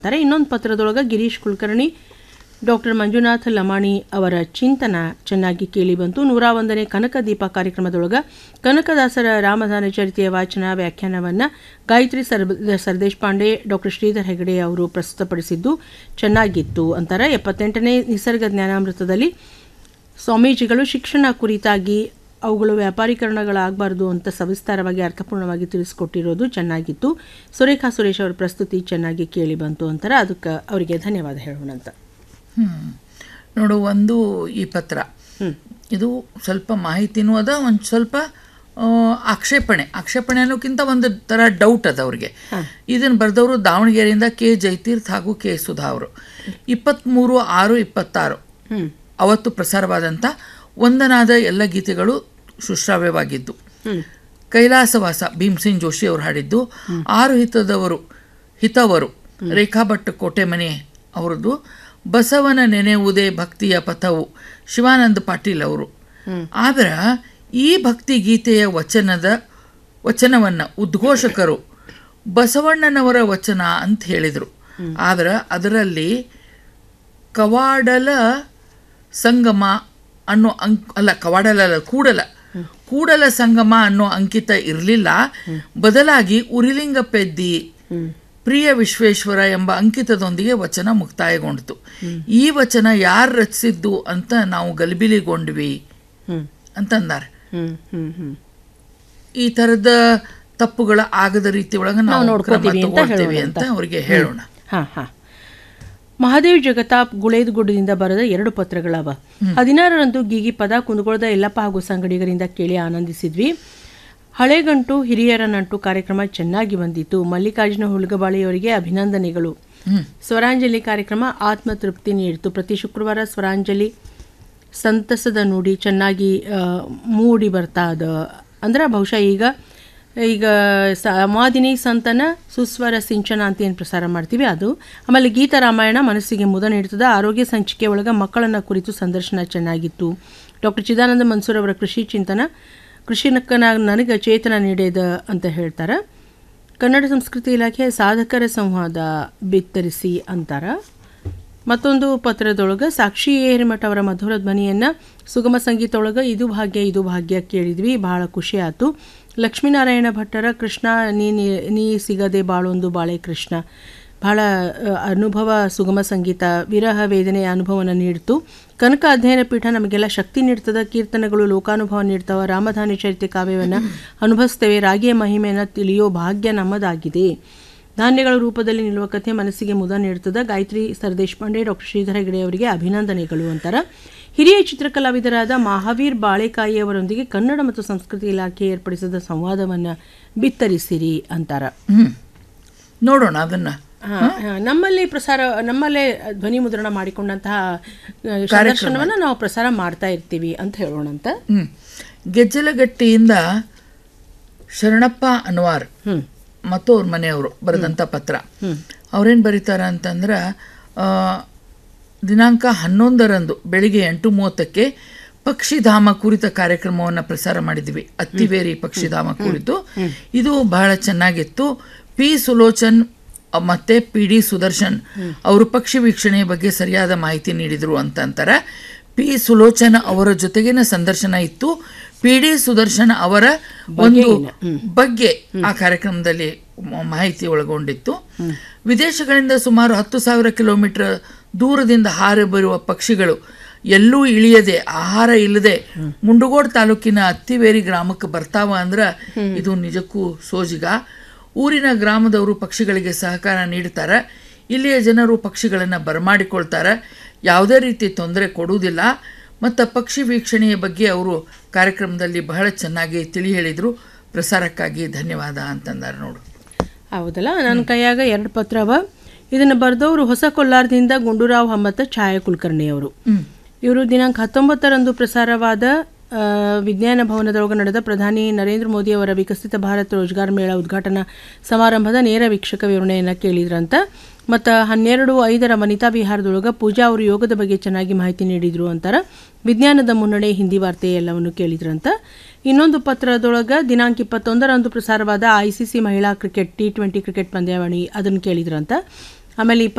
ತಾರೆ ಇನ್ನೊಂದು ಪತ್ರದೊಳಗೆ ಗಿರೀಶ್ ಕುಲಕರ್ಣಿ ಡಾಕ್ಟರ್ ಮಂಜುನಾಥ್ ಲಮಾಣಿ ಅವರ ಚಿಂತನ ಚೆನ್ನಾಗಿ ಕೇಳಿ ಬಂತು ನೂರ ಒಂದನೇ ಕನಕ ದೀಪ ಕಾರ್ಯಕ್ರಮದೊಳಗೆ ಕನಕದಾಸರ ರಾಮದಾನ ಚರಿತೆಯ ವಾಚನ ವ್ಯಾಖ್ಯಾನವನ್ನು ಗಾಯತ್ರಿ ಸರ್ ಸರ್ದೇಶ್ ಪಾಂಡೆ ಡಾಕ್ಟರ್ ಶ್ರೀಧರ್ ಹೆಗಡೆ ಅವರು ಪ್ರಸ್ತುತಪಡಿಸಿದ್ದು ಚೆನ್ನಾಗಿತ್ತು ಅಂತಾರೆ ಎಪ್ಪತ್ತೆಂಟನೇ ನಿಸರ್ಗ ಜ್ಞಾನಾಮೃತದಲ್ಲಿ ಸ್ವಾಮೀಜಿಗಳು ಶಿಕ್ಷಣ ಕುರಿತಾಗಿ ಅವುಗಳು ವ್ಯಾಪಾರೀಕರಣಗಳಾಗಬಾರ್ದು ಅಂತ ಸವಿಸ್ತಾರವಾಗಿ ಅರ್ಥಪೂರ್ಣವಾಗಿ ತಿಳಿಸ್ಕೊಟ್ಟಿರೋದು ಚೆನ್ನಾಗಿತ್ತು ಸುರೇಖಾ ಸುರೇಶ್ ಅವರ ಪ್ರಸ್ತುತಿ ಚೆನ್ನಾಗಿ ಕೇಳಿ ಬಂತು ಅಂತಾರೆ ಅದಕ್ಕೆ ಅವರಿಗೆ ಧನ್ಯವಾದ ಹೇಳೋಣ ಅಂತ ಹ್ಮ್. ನೋಡು ಒಂದು ಈ ಪತ್ರ ಇದು ಸ್ವಲ್ಪ ಮಾಹಿತಿನೂ ಅದ ಒಂದು ಸ್ವಲ್ಪ ಆ, ಆಕ್ಷೇಪಣೆ ಆಕ್ಷೇಪಣೆ ಅನ್ನೋಕ್ಕಿಂತ ಒಂದು ಥರ ಡೌಟ್ ಅದ ಅವ್ರಿಗೆ ಇದನ್ನು ಬರೆದವರು ದಾವಣಗೆರೆಯಿಂದ ಕೆ ಜಯತೀರ್ಥ ಹಾಗೂ ಕೆ ಸುಧಾ ಅವರು ಇಪ್ಪತ್ತ್ಮೂರು ಆರು ಇಪ್ಪತ್ತಾರು ಅವತ್ತು ಪ್ರಸಾರವಾದಂಥ ಒಂದನಾದ ಎಲ್ಲ ಗೀತೆಗಳು ಸುಶ್ರಾವ್ಯವಾಗಿದ್ದು ಕೈಲಾಸವಾಸ ಭೀಮ್ಸಿಂಗ್ ಜೋಶಿ ಅವರು ಹಾಡಿದ್ದು ಆರು ಹಿತದವರು ಹಿತವರು ರೇಖಾ ಭಟ್ ಕೋಟೆಮನೆ ಅವರದ್ದು ಬಸವನ ನೆನೆಯುವುದೇ ಭಕ್ತಿಯ ಪಥವು ಶಿವಾನಂದ ಪಾಟೀಲ್ ಅವರು ಆದ್ರೆ ಈ ಭಕ್ತಿ ಗೀತೆಯ ವಚನದ ವಚನವನ್ನು ಉದ್ಘೋಷಕರು ಬಸವಣ್ಣನವರ ವಚನ ಅಂತ ಹೇಳಿದರು ಆದ್ರೆ ಅದರಲ್ಲಿ ಕವಾಡಲ ಸಂಗಮ ಅನ್ನೋ ಅಂಕ್ ಅಲ್ಲ ಕವಾಡಲ ಅಲ್ಲ ಕೂಡಲ ಕೂಡಲ ಸಂಗಮ ಅನ್ನೋ ಅಂಕಿತ ಇರಲಿಲ್ಲ ಬದಲಾಗಿ ಉರಿಲಿಂಗ ಪೆದ್ದಿ ಪ್ರಿಯ ವಿಶ್ವೇಶ್ವರ ಎಂಬ ಅಂಕಿತದೊಂದಿಗೆ ವಚನ ಮುಕ್ತಾಯಗೊಂಡಿತು ಈ ವಚನ ಯಾರು ರಚಿಸಿದ್ದು ಅಂತ ನಾವು ಗಲಿಬಿಲಿಗೊಂಡ್ವಿ ಅಂತಂದಾರೆ ಹ್ಮ್ ಹ್ಮ್ ಹ್ಮ್ ಈ ಥರದ ತಪ್ಪುಗಳ ಆಗದ ರೀತಿ ಒಳಗೆ ನಾವು ಕ್ರಮ ನೋಡ್ಕೊತೀವಿ ಅಂತ ತಗೊಳ್ತೀವಿ ಹೇಳೋಣ ಅಂತ ಅವರಿಗೆ ಹೇಳೋಣ ಹಾಂ ಹಾಂ ಮಹಾದೇವ್ ಜಗತಾಪ್ ಗುಳೇದಗುಡ್ಡದಿಂದ ಬರೆದ ಎರಡು ಪತ್ರಗಳವ ಹದಿನಾರರಂದು ಗೀಗಿ ಪದ ಕುಂದಗೋಳದ ಯಲ್ಲಪ್ಪ ಹಾಗೂ ಸಂಗಡಿಗರಿಂದ ಕೇಳಿ ಆನಂದಿಸಿದ್ವಿ ಹಳೆಗಂಟು ಹಿರಿಯರ ನಂಟು ಕಾರ್ಯಕ್ರಮ ಚೆನ್ನಾಗಿ ಬಂದಿತ್ತು ಮಲ್ಲಿಕಾರ್ಜುನ ಹುಲ್ಗಬಾಳಿಯವರಿಗೆ ಅಭಿನಂದನೆಗಳು ಸ್ವರಾಂಜಲಿ ಕಾರ್ಯಕ್ರಮ ಆತ್ಮತೃಪ್ತಿ ನೀಡಿತು ಪ್ರತಿ ಶುಕ್ರವಾರ ಸ್ವರಾಂಜಲಿ ಸಂತಸದ ನುಡಿ ಚೆನ್ನಾಗಿ ಆ, ಮೂಡಿ ಬರ್ತಾ ಅದ ಅಂದ್ರೆ ಬಹುಶಃ ಈಗ ಈಗ ಸಮಾಧಿನಿ ಸಂತನ ಸುಸ್ವರ ಸಿಂಚನ ಅಂತ ಏನು ಪ್ರಸಾರ ಮಾಡ್ತೀವಿ ಅದು ಆಮೇಲೆ ಗೀತ ರಾಮಾಯಣ ಮನಸ್ಸಿಗೆ ಮುದ ನೀಡ್ತದೆ ಆರೋಗ್ಯ ಸಂಚಿಕೆ ಒಳಗೆ ಮಕ್ಕಳನ್ನ ಕುರಿತು ಸಂದರ್ಶನ ಚೆನ್ನಾಗಿತ್ತು ಡಾಕ್ಟರ್ ಚಿದಾನಂದ ಮನ್ಸೂರ್ ಅವರ ಕೃಷಿ ಚಿಂತನ ಕೃಷಿನಕ್ಕನಾಗ ನನಗೆ ಚೇತನ ನೀಡಿದ ಅಂತ ಹೇಳ್ತಾರೆ ಕನ್ನಡ ಸಂಸ್ಕೃತಿ ಇಲಾಖೆ ಸಾಧಕರ ಸಂವಾದ ಬಿತ್ತರಿಸಿ ಅಂತಾರ ಮತ್ತೊಂದು ಪತ್ರದೊಳಗೆ ಸಾಕ್ಷಿ ಹಿರೇಮಠ ಅವರ ಮಧುರ ಧ್ವನಿಯನ್ನು ಸುಗಮ ಸಂಗೀತ ಒಳಗೆ ಇದು ಭಾಗ್ಯ ಇದು ಭಾಗ್ಯ ಕೇಳಿದ್ವಿ ಭಾಳ ಖುಷಿ ಆಯಿತು ಲಕ್ಷ್ಮೀನಾರಾಯಣ ಭಟ್ಟರ ಕೃಷ್ಣ ನೀ ನೀ- ನೀ ಸಿಗದೆ ಬಾಳೊಂದು ಬಾಳೆ ಕೃಷ್ಣ ಭಾಳ ಅ, ಅನುಭವ ಸುಗಮ ಸಂಗೀತ ವಿರಹ ವೇದನೆಯ ಅನುಭವನ ನೀಡ್ತು ಕನಕ ಅಧ್ಯಯನ ಪೀಠ ನಮಗೆಲ್ಲ ಶಕ್ತಿ ನೀಡ್ತದ ಕೀರ್ತನೆಗಳು ಲೋಕಾನುಭವ ನೀಡ್ತಾವ ರಾಮಧಾನಿ ಚರಿತೆ ಕಾವ್ಯವನ್ನು ಅನುಭವಿಸ್ತೇವೆ ರಾಗಿಯ ಮಹಿಮೆಯನ್ನು ತಿಳಿಯೋ ಭಾಗ್ಯ ನಮ್ಮದಾಗಿದೆ ಧಾನ್ಯಗಳ ರೂಪದಲ್ಲಿ ನಿಲ್ಲುವ ಕಥೆ ಮನಸ್ಸಿಗೆ ಮುದ ನೀಡುತ್ತದೆ ಗಾಯತ್ರಿ ಸರ್ದೇಶ್ ಪಾಂಡೆ ಡಾಕ್ಟರ್ ಶ್ರೀಧರ ಹೆಗಡೆ ಅವರಿಗೆ ಅಭಿನಂದನೆಗಳು ಅಂತಾರ ಹಿರಿಯ ಚಿತ್ರಕಲಾವಿದರಾದ ಮಹಾವೀರ್ ಬಾಳೆಕಾಯಿ ಅವರೊಂದಿಗೆ ಕನ್ನಡ ಮತ್ತು ಸಂಸ್ಕೃತಿ ಇಲಾಖೆ ಏರ್ಪಡಿಸಿದ ಸಂವಾದವನ್ನು ಬಿತ್ತರಿಸಿರಿ ಅಂತಾರ ಹ್ಮ್ ನೋಡೋಣ ಅದನ್ನ ಹಾ, ಹಾ, ನಮ್ಮಲ್ಲಿ ಪ್ರಸಾರ ನಮ್ಮಲ್ಲೇ ಧ್ವನಿ ಮುದ್ರಣ ಮಾಡಿಕೊಂಡಂತಹ ಆ, ಸಂದರ್ಶನವನ್ನ ನಾವು ಪ್ರಸಾರ ಮಾಡ್ತಾ ಇರ್ತೀವಿ ಅಂತ ಹೇಳೋಣ ಅಂತ ಹ್ಮ್ ಗೆಜ್ಜಲಗಟ್ಟಿಯಿಂದ ಶರಣಪ್ಪ ಅನ್ವಾರ್ ಹ್ಮ್ ಮತ್ತು ಅವ್ರ ಮನೆಯವರು ಬರೆದಂಥ ಪತ್ರ ಅವ್ರೇನು ಬರೀತಾರ ಅಂತಂದ್ರೆ ಆ, ದಿನಾಂಕ ಹನ್ನೊಂದರಂದು ಬೆಳಿಗ್ಗೆ ಎಂಟು ಮೂವತ್ತಕ್ಕೆ ಪಕ್ಷಿಧಾಮ ಕುರಿತ ಕಾರ್ಯಕ್ರಮವನ್ನು ಪ್ರಸಾರ ಮಾಡಿದ್ವಿ ಅತ್ತಿವೇರಿ ಪಕ್ಷಿಧಾಮ ಕುರಿತು ಇದು ಬಹಳ ಚೆನ್ನಾಗಿತ್ತು ಪಿ ಸುಲೋಚನ್ ಅ, ಮತ್ತೆ ಪಿ ಡಿ ಸುದರ್ಶನ್ ಅವರು ಪಕ್ಷಿ ವೀಕ್ಷಣೆಯ ಬಗ್ಗೆ ಸರಿಯಾದ ಮಾಹಿತಿ ನೀಡಿದರು ಅಂತ ಅಂತಾರೆ ಪಿ ಸುಲೋಚನ್ ಅವರ ಜೊತೆಗಿನ ಸಂದರ್ಶನ ಇತ್ತು ಪಿ ಡಿ ಸುದರ್ಶನ್ ಅವರ ಒಂದು ಬಗ್ಗೆ ಆ ಕಾರ್ಯಕ್ರಮದಲ್ಲಿ ಮ- ಮಾಹಿತಿ ಒಳಗೊಂಡಿತ್ತು ವಿದೇಶಗಳಿಂದ ಸುಮಾರು ಹತ್ತು ಸಾವಿರ ಕಿಲೋಮೀಟರ್ ದೂರದಿಂದ ಹಾರಿ ಬರುವ ಪಕ್ಷಿಗಳು ಎಲ್ಲೂ ಇಳಿಯದೆ ಆಹಾರ ಇಲ್ಲದೆ ಮುಂಡಗೋಡ್ ತಾಲೂಕಿನ ಅತ್ತಿವೇರಿ ಗ್ರಾಮಕ್ಕೆ ಬರ್ತಾವ ಅಂದ್ರ ಇದು ನಿಜಕ್ಕೂ ಸೋಜಿಗ ಊರಿನ ಗ್ರಾಮದವರು ಪಕ್ಷಿಗಳಿಗೆ ಸಹಕಾರ ನೀಡ್ತಾರೆ ಇಲ್ಲಿಯ ಜನರು ಪಕ್ಷಿಗಳನ್ನು ಬರಮಾಡಿಕೊಳ್ತಾರೆ ಯಾವುದೇ ರೀತಿ ತೊಂದರೆ ಕೊಡುವುದಿಲ್ಲ ಮತ್ತು ಪಕ್ಷಿ ವೀಕ್ಷಣೆಯ ಬಗ್ಗೆ ಅವರು ಕಾರ್ಯಕ್ರಮದಲ್ಲಿ ಬಹಳ ಚೆನ್ನಾಗಿ ತಿಳಿ ಹೇಳಿದರು ಪ್ರಸಾರಕ್ಕಾಗಿ ಧನ್ಯವಾದ ಅಂತಂದಾರೆ ನೋಡು ಹೌದಲ್ಲ ನನ್ನ ಕೈಯಾಗ ಎರಡು ಪತ್ರ ಅವ ಇದನ್ನು ಬರೆದವರು ಹೊಸ ಕೊಲ್ಲಾರದಿಂದ ಗುಂಡೂರಾವ್ ಹಮ್ಮತ್ತ ಛಾಯಾ ಕುಲಕರ್ಣಿ ಅವರು ಇವರು ದಿನಾಂಕ ಹತ್ತೊಂಬತ್ತರಂದು ಪ್ರಸಾರವಾದ ಆ, ವಿಜ್ಞಾನ ಭವನದೊಳಗೆ ನಡೆದ ಪ್ರಧಾನಿ ನರೇಂದ್ರ ಮೋದಿ ಅವರ ವಿಕಸಿತ ಭಾರತ್ ರೋಜ್ಗಾರ್ ಮೇಳ ಉದ್ಘಾಟನಾ ಸಮಾರಂಭದ ನೇರ ವೀಕ್ಷಕ ವಿವರಣೆಯನ್ನು ಕೇಳಿದ್ರಂತ ಮತ್ತು ಹನ್ನೆರಡು ಐದರ ವನಿತಾ ವಿಹಾರದೊಳಗೆ ಪೂಜಾ ಅವರು ಯೋಗದ ಬಗ್ಗೆ ಚೆನ್ನಾಗಿ ಮಾಹಿತಿ ನೀಡಿದ್ರು ಅಂತಾರ ವಿಜ್ಞಾನದ ಮುನ್ನಡೆ ಹಿಂದಿ ವಾರ್ತೆ ಎಲ್ಲವನ್ನು ಕೇಳಿದ್ರಂತ ಇನ್ನೊಂದು ಪತ್ರದೊಳಗೆ ದಿನಾಂಕ ಇಪ್ಪತ್ತೊಂದರಂದು ಪ್ರಸಾರವಾದ ಐ ಸಿ ಸಿ ಮಹಿಳಾ ಕ್ರಿಕೆಟ್ ಟಿ ಟ್ವೆಂಟಿ ಕ್ರಿಕೆಟ್ ಪಂದ್ಯಾವಳಿ ಅದನ್ನು ಕೇಳಿದ್ರಂತ ಆಮೇಲೆ ಈ